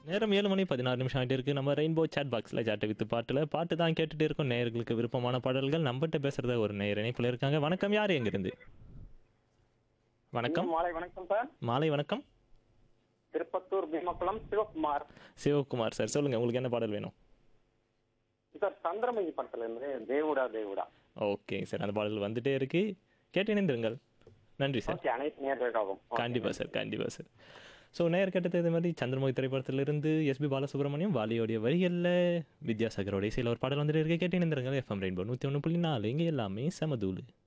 நேரம் ஏழு மணி பதினாறு நிமிஷம் ஆகிட்டு இருக்கு நம்ம ரெயின்போ சேட் பாக்ஸில் சேட்டை வித்து பாட்டில் பாட்டு தான் கேட்டுட்டு இருக்கோம் நேயர்களுக்கு விருப்பமான பாடல்கள் நம்மகிட்ட பேசுறத ஒரு நேயர் இணைப்பில் இருக்காங்க வணக்கம் யார் எங்கிருந்து வணக்கம் மாலை வணக்கம் சார் மாலை வணக்கம் திருப்பத்தூர் பீமக்குளம் சிவகுமார் சிவகுமார் சார் சொல்லுங்க உங்களுக்கு என்ன பாடல் வேணும் சார் சந்திரமுகி படத்துல இருந்து தேவுடா தேவுடா ஓகே சார் அந்த பாடல் வந்துட்டே இருக்கு கேட்டு இணைந்திருங்கள் நன்றி சார் ஓகே அனைத்து நேர்களுக்காகவும் கண்டிப்பா சார் கண்டிப்பா சார் ஸோ நேர் கட்டத்தை இது மாதிரி சந்திரமுகி திரைப்படத்திலிருந்து எஸ்பி பாலசுப்ரமணியம் வாலியோடைய வரிகளில் வித்யாசாகரோட இசையில் ஒரு பாடல் வந்துட்டு இருக்கு கேட்டு இணைந்திருங்கள் எஃப்எம் ரெயின்போ நூற்றி ஒன்று புள்ளி நாலு இங்கே எல்லாமே சமதூளு